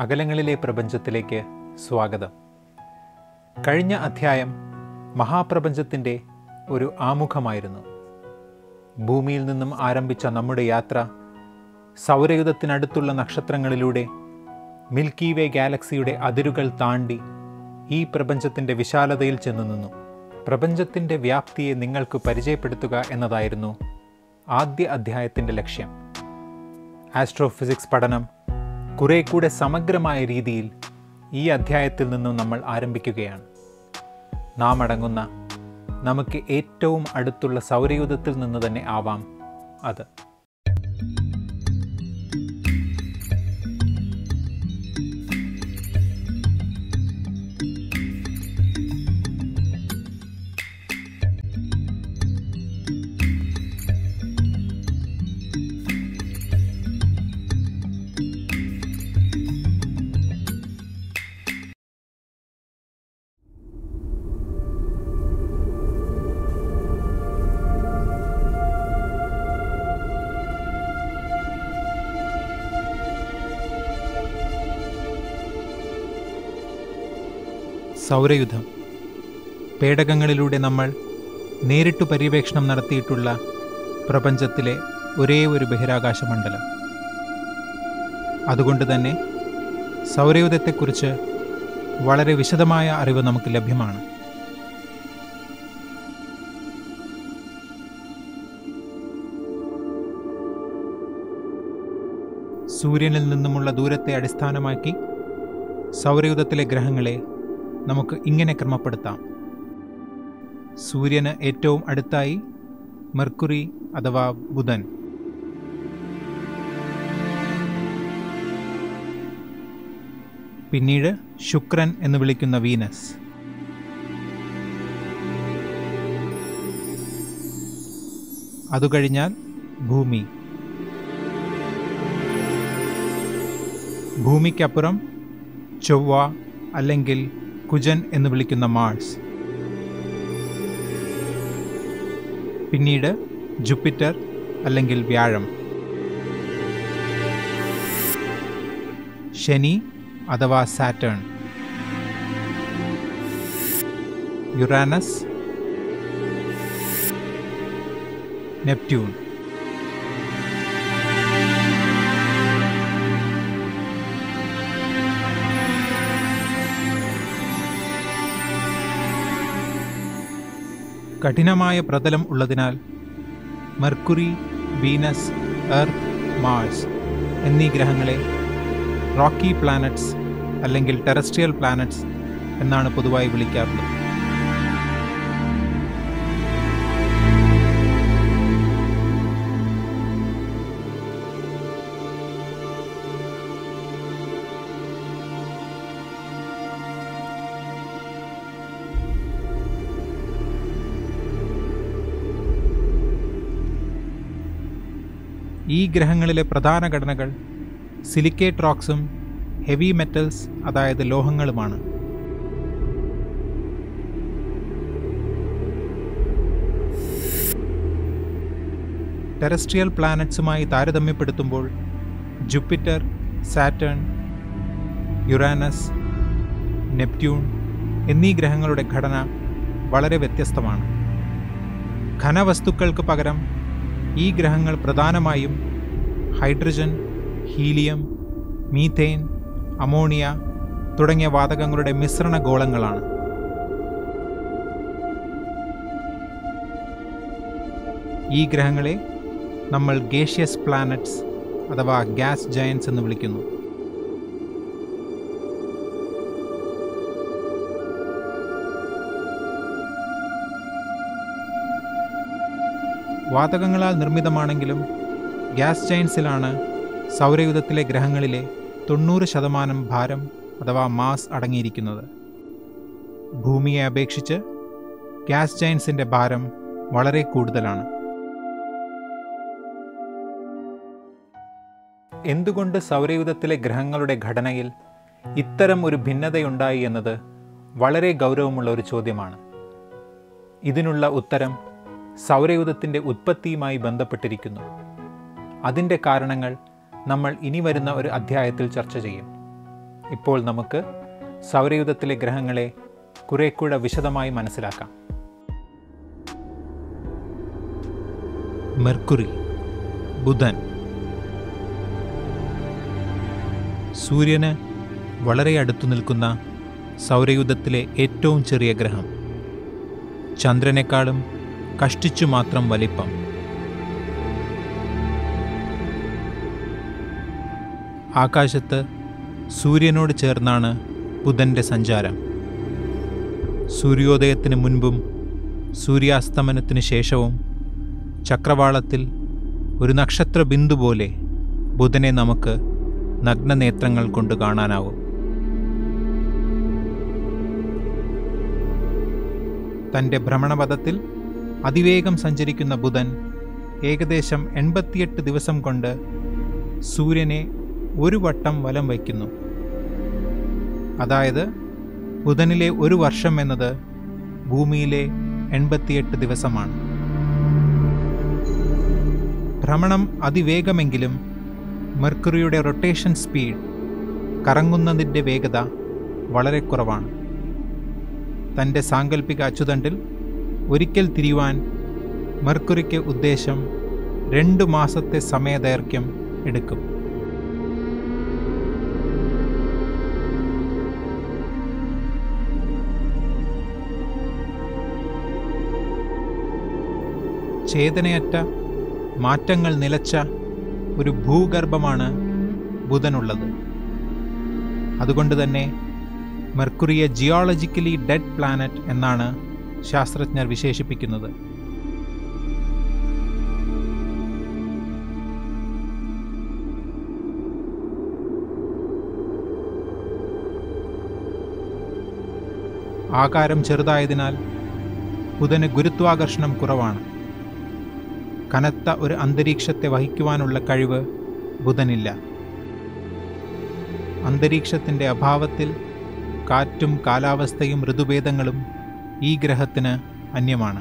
അകലങ്ങളിലെ പ്രപഞ്ചത്തിലേക്ക് സ്വാഗതം കഴിഞ്ഞ അധ്യായം മഹാപ്രപഞ്ചത്തിൻ്റെ ഒരു ആമുഖമായിരുന്നു ഭൂമിയിൽ നിന്നും ആരംഭിച്ച നമ്മുടെ യാത്ര സൗരയുധത്തിനടുത്തുള്ള നക്ഷത്രങ്ങളിലൂടെ മിൽക്കി വേ ഗാലക്സിയുടെ അതിരുകൾ താണ്ടി ഈ പ്രപഞ്ചത്തിൻ്റെ വിശാലതയിൽ ചെന്നു നിന്നു പ്രപഞ്ചത്തിൻ്റെ വ്യാപ്തിയെ നിങ്ങൾക്ക് പരിചയപ്പെടുത്തുക എന്നതായിരുന്നു ആദ്യ അധ്യായത്തിൻ്റെ ലക്ഷ്യം ആസ്ട്രോഫിസിക്സ് പഠനം കുറെ കൂടെ സമഗ്രമായ രീതിയിൽ ഈ അധ്യായത്തിൽ നിന്നും നമ്മൾ ആരംഭിക്കുകയാണ് നാം അടങ്ങുന്ന നമുക്ക് ഏറ്റവും അടുത്തുള്ള സൗരയൂഥത്തിൽ നിന്ന് തന്നെ ആവാം അത് സൗരയുധം പേടകങ്ങളിലൂടെ നമ്മൾ നേരിട്ടു പര്യവേക്ഷണം നടത്തിയിട്ടുള്ള പ്രപഞ്ചത്തിലെ ഒരേ ഒരു ബഹിരാകാശ മണ്ഡലം അതുകൊണ്ട് തന്നെ സൗരയുധത്തെക്കുറിച്ച് വളരെ വിശദമായ അറിവ് നമുക്ക് ലഭ്യമാണ് സൂര്യനിൽ നിന്നുമുള്ള ദൂരത്തെ അടിസ്ഥാനമാക്കി സൗരയുധത്തിലെ ഗ്രഹങ്ങളെ നമുക്ക് ഇങ്ങനെ ക്രമപ്പെടുത്താം സൂര്യന് ഏറ്റവും അടുത്തായി മെർക്കുറി അഥവാ ബുധൻ പിന്നീട് ശുക്രൻ എന്ന് വിളിക്കുന്ന വീനസ് അതുകഴിഞ്ഞാൽ ഭൂമി ഭൂമിക്കപ്പുറം ചൊവ്വ അല്ലെങ്കിൽ കുജൻ എന്ന് വിളിക്കുന്ന മാഴ്സ് പിന്നീട് ജുപ്പിറ്റർ അല്ലെങ്കിൽ വ്യാഴം ശനി അഥവാ സാറ്റേൺ യുറാനസ് നെപ്റ്റ്യൂൺ കഠിനമായ പ്രതലം ഉള്ളതിനാൽ മെർക്കുറി വീനസ് എർത്ത് മാഴ്സ് എന്നീ ഗ്രഹങ്ങളെ റോക്കി പ്ലാനറ്റ്സ് അല്ലെങ്കിൽ ടെറസ്ട്രിയൽ പ്ലാനറ്റ്സ് എന്നാണ് പൊതുവായി വിളിക്കാറുള്ളത് ഈ ഗ്രഹങ്ങളിലെ പ്രധാന ഘടനകൾ സിലിക്കേറ്റ് റോക്സും ഹെവി മെറ്റൽസ് അതായത് ലോഹങ്ങളുമാണ് ടെറസ്ട്രിയൽ പ്ലാനറ്റ്സുമായി താരതമ്യപ്പെടുത്തുമ്പോൾ ജുപ്പിറ്റർ സാറ്റേൺ യുറാനസ് നെപ്റ്റ്യൂൺ എന്നീ ഗ്രഹങ്ങളുടെ ഘടന വളരെ വ്യത്യസ്തമാണ് ഘനവസ്തുക്കൾക്ക് പകരം ഈ ഗ്രഹങ്ങൾ പ്രധാനമായും ഹൈഡ്രജൻ ഹീലിയം മീഥേൻ അമോണിയ തുടങ്ങിയ വാതകങ്ങളുടെ മിശ്രണ ഗോളങ്ങളാണ് ഈ ഗ്രഹങ്ങളെ നമ്മൾ ഗേഷ്യസ് പ്ലാനറ്റ്സ് അഥവാ ഗ്യാസ് ജയൻസ് എന്ന് വിളിക്കുന്നു വാതകങ്ങളാൽ നിർമ്മിതമാണെങ്കിലും ഗ്യാസ് ജൈൻസിലാണ് സൗരയുധത്തിലെ ഗ്രഹങ്ങളിലെ തൊണ്ണൂറ് ശതമാനം ഭാരം അഥവാ മാസ് അടങ്ങിയിരിക്കുന്നത് ഭൂമിയെ അപേക്ഷിച്ച് ഗ്യാസ് ജൈൻസിൻ്റെ ഭാരം വളരെ കൂടുതലാണ് എന്തുകൊണ്ട് സൗരയുധത്തിലെ ഗ്രഹങ്ങളുടെ ഘടനയിൽ ഇത്തരം ഒരു ഭിന്നതയുണ്ടായി എന്നത് വളരെ ഗൗരവമുള്ള ഒരു ചോദ്യമാണ് ഇതിനുള്ള ഉത്തരം സൗരയൂഥത്തിൻ്റെ ഉത്പത്തിയുമായി ബന്ധപ്പെട്ടിരിക്കുന്നു അതിൻ്റെ കാരണങ്ങൾ നമ്മൾ ഇനി വരുന്ന ഒരു അധ്യായത്തിൽ ചർച്ച ചെയ്യും ഇപ്പോൾ നമുക്ക് സൗരയൂഥത്തിലെ ഗ്രഹങ്ങളെ കുറെ കൂടെ വിശദമായി മനസ്സിലാക്കാം മെർക്കുറി ബുധൻ സൂര്യന് വളരെ അടുത്തു നിൽക്കുന്ന സൗരയൂഥത്തിലെ ഏറ്റവും ചെറിയ ഗ്രഹം ചന്ദ്രനേക്കാളും കഷ്ടിച്ചു മാത്രം വലിപ്പം ആകാശത്ത് സൂര്യനോട് ചേർന്നാണ് ബുധൻ്റെ സഞ്ചാരം സൂര്യോദയത്തിന് മുൻപും സൂര്യാസ്തമനത്തിന് ശേഷവും ചക്രവാളത്തിൽ ഒരു നക്ഷത്ര ബിന്ദു പോലെ ബുധനെ നമുക്ക് നഗ്നനേത്രങ്ങൾ കൊണ്ട് കാണാനാവും തൻ്റെ ഭ്രമണപഥത്തിൽ അതിവേഗം സഞ്ചരിക്കുന്ന ബുധൻ ഏകദേശം എൺപത്തിയെട്ട് ദിവസം കൊണ്ട് സൂര്യനെ ഒരു വട്ടം വലം വയ്ക്കുന്നു അതായത് ബുധനിലെ ഒരു വർഷം എന്നത് ഭൂമിയിലെ എൺപത്തിയെട്ട് ദിവസമാണ് ഭ്രമണം അതിവേഗമെങ്കിലും മെർക്കുറിയുടെ റൊട്ടേഷൻ സ്പീഡ് കറങ്ങുന്നതിൻ്റെ വേഗത വളരെ കുറവാണ് തൻ്റെ സാങ്കല്പിക അച്ചുതണ്ടിൽ ഒരിക്കൽ തിരിയുവാൻ മെർക്കുറിക്ക് ഉദ്ദേശം രണ്ട് മാസത്തെ സമയദൈർഘ്യം എടുക്കും ചേതനയറ്റ മാറ്റങ്ങൾ നിലച്ച ഒരു ഭൂഗർഭമാണ് ബുധനുള്ളത് അതുകൊണ്ട് തന്നെ മെർക്കുറിയെ ജിയോളജിക്കലി ഡെഡ് പ്ലാനറ്റ് എന്നാണ് ശാസ്ത്രജ്ഞർ വിശേഷിപ്പിക്കുന്നത് ആകാരം ചെറുതായതിനാൽ ബുധന് ഗുരുത്വാകർഷണം കുറവാണ് കനത്ത ഒരു അന്തരീക്ഷത്തെ വഹിക്കുവാനുള്ള കഴിവ് ബുധനില്ല അന്തരീക്ഷത്തിൻ്റെ അഭാവത്തിൽ കാറ്റും കാലാവസ്ഥയും ഋതുഭേദങ്ങളും ഈ ഗ്രഹത്തിന് അന്യമാണ്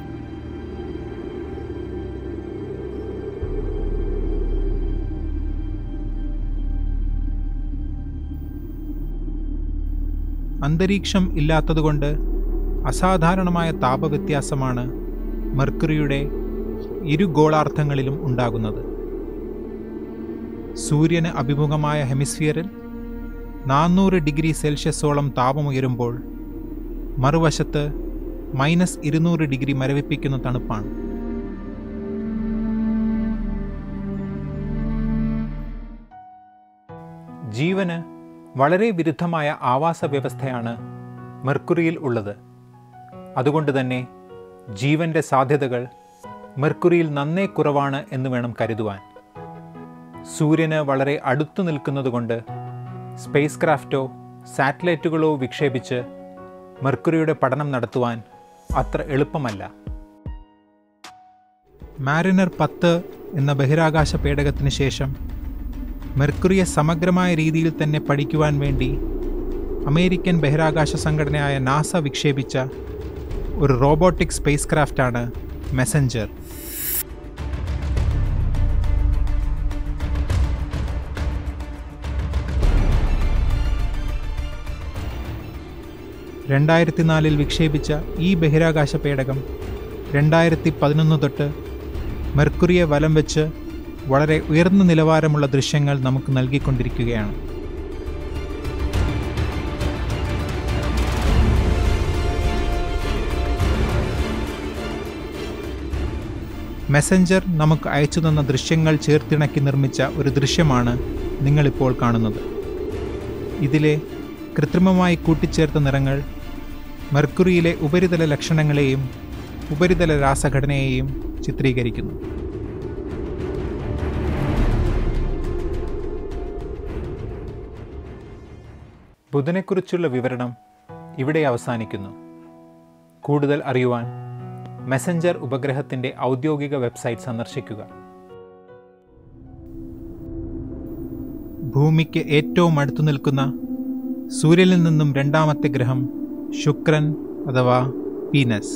അന്തരീക്ഷം ഇല്ലാത്തതുകൊണ്ട് അസാധാരണമായ താപവ്യത്യാസമാണ് മെർക്കുറിയുടെ ഇരു ഗോളാർത്ഥങ്ങളിലും ഉണ്ടാകുന്നത് സൂര്യന് അഭിമുഖമായ ഹെമിസ്ഫിയറിൽ നാനൂറ് ഡിഗ്രി സെൽഷ്യസോളം താപമുയരുമ്പോൾ മറുവശത്ത് മൈനസ് ഇരുന്നൂറ് ഡിഗ്രി മരവിപ്പിക്കുന്ന തണുപ്പാണ് ജീവന് വളരെ വിരുദ്ധമായ ആവാസ വ്യവസ്ഥയാണ് മെർക്കുറിയിൽ ഉള്ളത് അതുകൊണ്ട് തന്നെ ജീവന്റെ സാധ്യതകൾ മെർക്കുറിയിൽ നന്നേ കുറവാണ് എന്ന് വേണം കരുതുവാൻ സൂര്യന് വളരെ അടുത്തു നിൽക്കുന്നതുകൊണ്ട് സ്പേസ് ക്രാഫ്റ്റോ സാറ്റലൈറ്റുകളോ വിക്ഷേപിച്ച് മെർക്കുറിയുടെ പഠനം നടത്തുവാൻ അത്ര എളുപ്പമല്ല മാരിനർ പത്ത് എന്ന ബഹിരാകാശ പേടകത്തിന് ശേഷം മെർക്കുറിയെ സമഗ്രമായ രീതിയിൽ തന്നെ പഠിക്കുവാൻ വേണ്ടി അമേരിക്കൻ ബഹിരാകാശ സംഘടനയായ നാസ വിക്ഷേപിച്ച ഒരു റോബോട്ടിക് സ്പേസ് ക്രാഫ്റ്റാണ് മെസഞ്ചർ രണ്ടായിരത്തി നാലിൽ വിക്ഷേപിച്ച ഈ ബഹിരാകാശ പേടകം രണ്ടായിരത്തി പതിനൊന്ന് തൊട്ട് മെർക്കുറിയെ വലം വെച്ച് വളരെ ഉയർന്ന നിലവാരമുള്ള ദൃശ്യങ്ങൾ നമുക്ക് നൽകിക്കൊണ്ടിരിക്കുകയാണ് മെസ്സഞ്ചർ നമുക്ക് അയച്ചു തന്ന ദൃശ്യങ്ങൾ ചേർത്തിണക്കി നിർമ്മിച്ച ഒരു ദൃശ്യമാണ് നിങ്ങളിപ്പോൾ കാണുന്നത് ഇതിലെ കൃത്രിമമായി കൂട്ടിച്ചേർത്ത നിറങ്ങൾ മെർക്കുറിയിലെ ഉപരിതല ലക്ഷണങ്ങളെയും ഉപരിതല രാസഘടനയെയും ചിത്രീകരിക്കുന്നു ബുധനെക്കുറിച്ചുള്ള വിവരണം ഇവിടെ അവസാനിക്കുന്നു കൂടുതൽ അറിയുവാൻ മെസഞ്ചർ ഉപഗ്രഹത്തിൻ്റെ ഔദ്യോഗിക വെബ്സൈറ്റ് സന്ദർശിക്കുക ഭൂമിക്ക് ഏറ്റവും അടുത്തു നിൽക്കുന്ന സൂര്യനിൽ നിന്നും രണ്ടാമത്തെ ഗ്രഹം ശുക്രൻ അഥവാ പീനസ്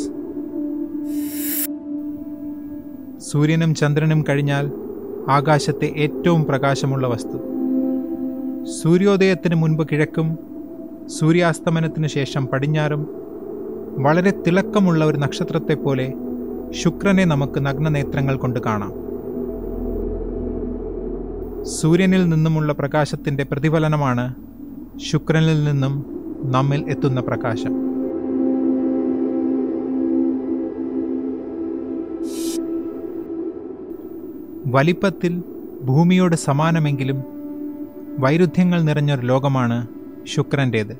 സൂര്യനും ചന്ദ്രനും കഴിഞ്ഞാൽ ആകാശത്തെ ഏറ്റവും പ്രകാശമുള്ള വസ്തു സൂര്യോദയത്തിന് മുൻപ് കിഴക്കും സൂര്യാസ്തമനത്തിന് ശേഷം പടിഞ്ഞാറും വളരെ തിളക്കമുള്ള ഒരു നക്ഷത്രത്തെപ്പോലെ ശുക്രനെ നമുക്ക് നഗ്നനേത്രങ്ങൾ കൊണ്ട് കാണാം സൂര്യനിൽ നിന്നുമുള്ള പ്രകാശത്തിൻ്റെ പ്രതിഫലനമാണ് ശുക്രനിൽ നിന്നും നമ്മിൽ എത്തുന്ന പ്രകാശം വലിപ്പത്തിൽ ഭൂമിയോട് സമാനമെങ്കിലും വൈരുദ്ധ്യങ്ങൾ നിറഞ്ഞൊരു ലോകമാണ് ശുക്രൻ്റേത്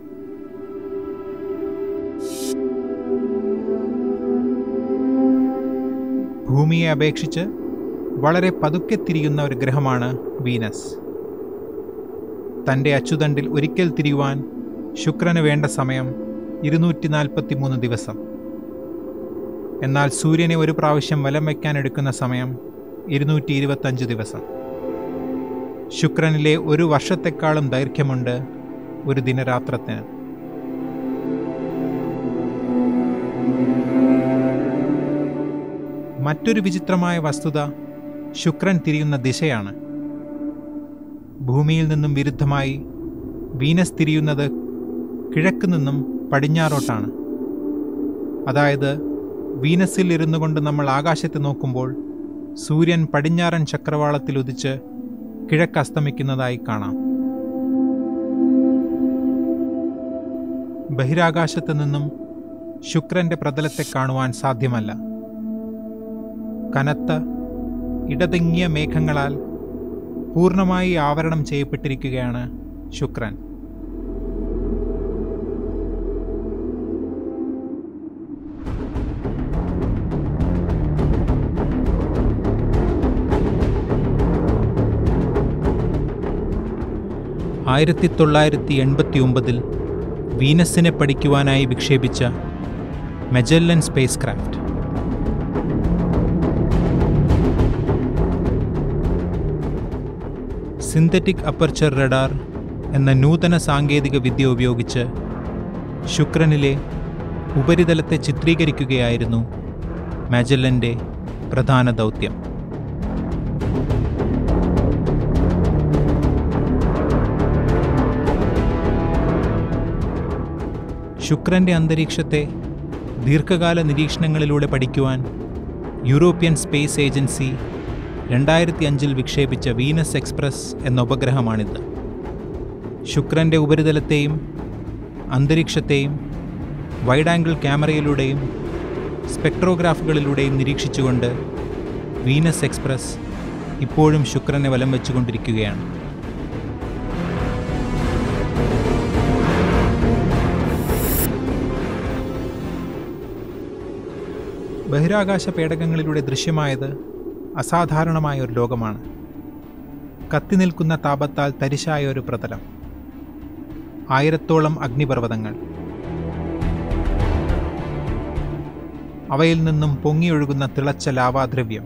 ഭൂമിയെ അപേക്ഷിച്ച് വളരെ പതുക്കെ തിരിയുന്ന ഒരു ഗ്രഹമാണ് വീനസ് തൻ്റെ അച്ചുതണ്ടിൽ ഒരിക്കൽ തിരിയുവാൻ ശുക്രന് വേണ്ട സമയം ഇരുന്നൂറ്റി നാൽപ്പത്തി മൂന്ന് ദിവസം എന്നാൽ സൂര്യനെ ഒരു പ്രാവശ്യം വലം വയ്ക്കാൻ എടുക്കുന്ന സമയം ഇരുന്നൂറ്റി ഇരുപത്തഞ്ച് ദിവസം ശുക്രനിലെ ഒരു വർഷത്തെക്കാളും ദൈർഘ്യമുണ്ട് ഒരു ദിനരാത്രത്തിന് മറ്റൊരു വിചിത്രമായ വസ്തുത ശുക്രൻ തിരിയുന്ന ദിശയാണ് ഭൂമിയിൽ നിന്നും വിരുദ്ധമായി വീനസ് തിരിയുന്നത് കിഴക്ക് നിന്നും പടിഞ്ഞാറോട്ടാണ് അതായത് വീനസിൽ ഇരുന്നു കൊണ്ട് നമ്മൾ ആകാശത്ത് നോക്കുമ്പോൾ സൂര്യൻ പടിഞ്ഞാറൻ ചക്രവാളത്തിൽ ഉദിച്ച് കിഴക്ക് അസ്തമിക്കുന്നതായി കാണാം ബഹിരാകാശത്ത് നിന്നും ശുക്രന്റെ പ്രതലത്തെ കാണുവാൻ സാധ്യമല്ല കനത്ത ഇടതിങ്ങിയ മേഘങ്ങളാൽ പൂർണ്ണമായി ആവരണം ചെയ്യപ്പെട്ടിരിക്കുകയാണ് ശുക്രൻ ആയിരത്തി തൊള്ളായിരത്തി എൺപത്തി ഒമ്പതിൽ വീനസിനെ പഠിക്കുവാനായി വിക്ഷേപിച്ച Magellan spacecraft synthetic aperture radar എന്ന നൂതന സാങ്കേതിക വിദ്യ ഉപയോഗിച്ച് ശുക്രനിലെ ഉപരിതലത്തെ ചിത്രീകരിക്കുകയായിരുന്നു മാജല്ലൻ്റെ പ്രധാന ദൗത്യം ശുക്രന്റെ അന്തരീക്ഷത്തെ ദീർഘകാല നിരീക്ഷണങ്ങളിലൂടെ പഠിക്കുവാൻ യൂറോപ്യൻ സ്പേസ് ഏജൻസി രണ്ടായിരത്തി അഞ്ചിൽ വിക്ഷേപിച്ച വീനസ് എക്സ്പ്രസ് എന്ന ഉപഗ്രഹമാണിത് ശുക്രന്റെ ഉപരിതലത്തെയും അന്തരീക്ഷത്തെയും വൈഡ് ആംഗിൾ ക്യാമറയിലൂടെയും സ്പെക്ട്രോഗ്രാഫുകളിലൂടെയും നിരീക്ഷിച്ചുകൊണ്ട് വീനസ് എക്സ്പ്രസ് ഇപ്പോഴും ശുക്രനെ വലം വെച്ചുകൊണ്ടിരിക്കുകയാണ് ബഹിരാകാശ പേടകങ്ങളിലൂടെ ദൃശ്യമായത് അസാധാരണമായ ഒരു ലോകമാണ് കത്തി നിൽക്കുന്ന താപത്താൽ തരിശായ ഒരു പ്രതലം ആയിരത്തോളം അഗ്നിപർവ്വതങ്ങൾ അവയിൽ നിന്നും പൊങ്ങിയൊഴുകുന്ന തിളച്ച ലാവാദ്രവ്യം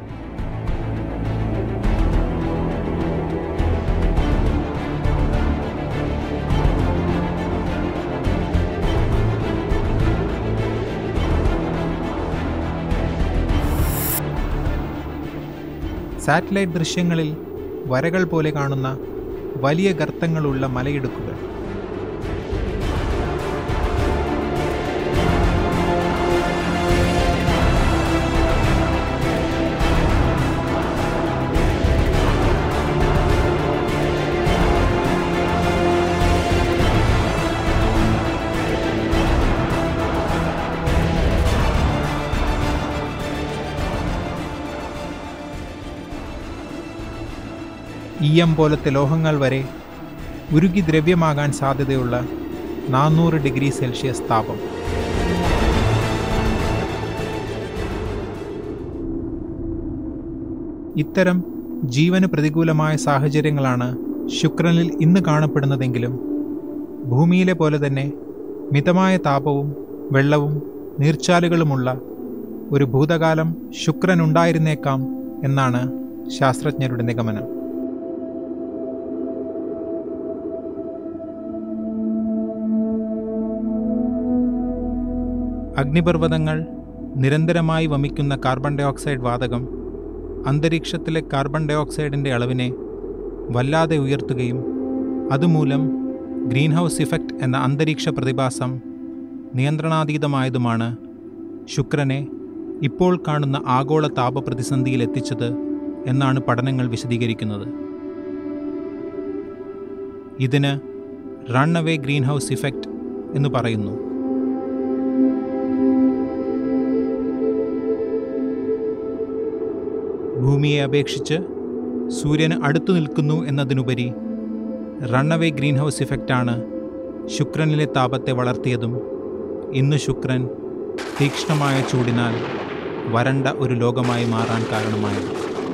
സാറ്റലൈറ്റ് ദൃശ്യങ്ങളിൽ വരകൾ പോലെ കാണുന്ന വലിയ ഗർത്തങ്ങളുള്ള മലയിടുക്കുകൾ ഈയം പോലത്തെ ലോഹങ്ങൾ വരെ ഉരുകി ദ്രവ്യമാകാൻ സാധ്യതയുള്ള നാനൂറ് ഡിഗ്രി സെൽഷ്യസ് താപം ഇത്തരം ജീവന് പ്രതികൂലമായ സാഹചര്യങ്ങളാണ് ശുക്രനിൽ ഇന്ന് കാണപ്പെടുന്നതെങ്കിലും ഭൂമിയിലെ പോലെ തന്നെ മിതമായ താപവും വെള്ളവും നീർച്ചാലുകളുമുള്ള ഒരു ഭൂതകാലം ശുക്രൻ ഉണ്ടായിരുന്നേക്കാം എന്നാണ് ശാസ്ത്രജ്ഞരുടെ നിഗമനം അഗ്നിപർവ്വതങ്ങൾ നിരന്തരമായി വമിക്കുന്ന കാർബൺ ഡയോക്സൈഡ് വാതകം അന്തരീക്ഷത്തിലെ കാർബൺ ഡയോക്സൈഡിൻ്റെ അളവിനെ വല്ലാതെ ഉയർത്തുകയും അതുമൂലം ഗ്രീൻ ഹൗസ് ഇഫക്റ്റ് എന്ന അന്തരീക്ഷ പ്രതിഭാസം നിയന്ത്രണാതീതമായതുമാണ് ശുക്രനെ ഇപ്പോൾ കാണുന്ന ആഗോള താപ പ്രതിസന്ധിയിൽ എത്തിച്ചത് എന്നാണ് പഠനങ്ങൾ വിശദീകരിക്കുന്നത് ഇതിന് runaway greenhouse effect എന്ന് പറയുന്നു ഭൂമിയെ അപേക്ഷിച്ച് സൂര്യന് അടുത്തു നിൽക്കുന്നു എന്നതിനുപരി റണ്ണവേ ഗ്രീൻ ഹൗസ് ഇഫക്റ്റാണ് ശുക്രനിലെ താപത്തെ വളർത്തിയതും ഇന്ന് ശുക്രൻ തീക്ഷ്ണമായ ചൂടിനാൽ വരണ്ട ഒരു ലോകമായി മാറാൻ കാരണമായത്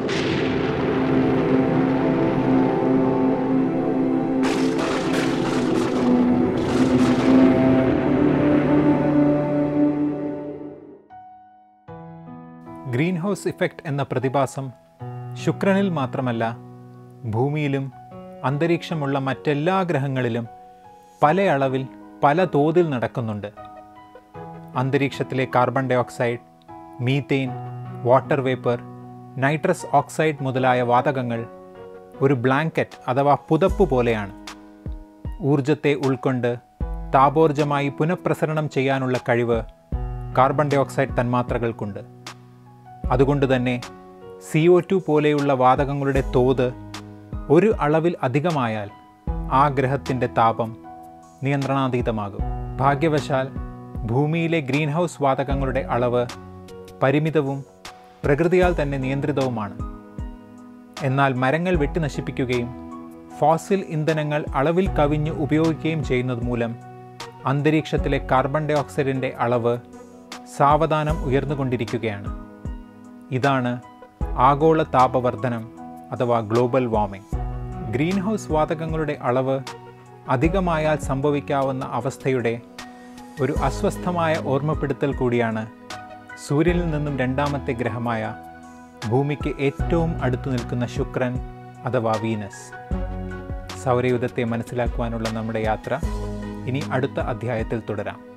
ഗ്രീൻ ഹൗസ് ഇഫക്റ്റ് എന്ന പ്രതിഭാസം ശുക്രനിൽ മാത്രമല്ല ഭൂമിയിലും അന്തരീക്ഷമുള്ള മറ്റെല്ലാ ഗ്രഹങ്ങളിലും പല അളവിൽ പല തോതിൽ നടക്കുന്നുണ്ട് അന്തരീക്ഷത്തിലെ carbon dioxide methane water vapour nitrous oxide മുതലായ വാതകങ്ങൾ ഒരു ബ്ലാങ്കറ്റ് അഥവാ പുതപ്പ് പോലെയാണ് ഊർജത്തെ ഉൾക്കൊണ്ട് താപോർജമായി പുനഃപ്രസരണം ചെയ്യാനുള്ള കഴിവ് കാർബൺ ഡൈ ഓക്സൈഡ് തന്മാത്രകൾക്കുണ്ട് അതുകൊണ്ട് തന്നെ സി ഒ ടു പോലെയുള്ള വാതകങ്ങളുടെ തോത് ഒരു അളവിൽ അധികമായാൽ ആ ഗ്രഹത്തിൻ്റെ താപം നിയന്ത്രണാതീതമാകും ഭാഗ്യവശാൽ ഭൂമിയിലെ ഗ്രീൻ ഹൗസ് വാതകങ്ങളുടെ അളവ് പരിമിതവും പ്രകൃതിയാൽ തന്നെ നിയന്ത്രിതവുമാണ് എന്നാൽ മരങ്ങൾ വെട്ടി നശിപ്പിക്കുകയും ഫോസിൽ ഇന്ധനങ്ങൾ അളവിൽ കവിഞ്ഞ് ഉപയോഗിക്കുകയും ചെയ്യുന്നത് മൂലം അന്തരീക്ഷത്തിലെ കാർബൺ ഡൈ ഓക്സൈഡിൻ്റെ അളവ് സാവധാനം ഉയർന്നുകൊണ്ടിരിക്കുകയാണ് ഇതാണ് ആഗോള താപവർദ്ധനം അഥവാ ഗ്ലോബൽ വാർമിംഗ് ഗ്രീൻ ഹൗസ് വാതകങ്ങളുടെ അളവ് അധികമായാൽ സംഭവിക്കാവുന്ന അവസ്ഥയുടെ ഒരു അസ്വസ്ഥമായ ഓർമ്മപ്പെടുത്തൽ കൂടിയാണ് സൂര്യനിൽ നിന്നും രണ്ടാമത്തെ ഗ്രഹമായ ഭൂമിക്ക് ഏറ്റവും അടുത്തു നിൽക്കുന്ന ശുക്രൻ അഥവാ വീനസ് സൗരയുധത്തെ മനസ്സിലാക്കുവാനുള്ള നമ്മുടെ യാത്ര ഇനി അടുത്ത അധ്യായത്തിൽ തുടരാം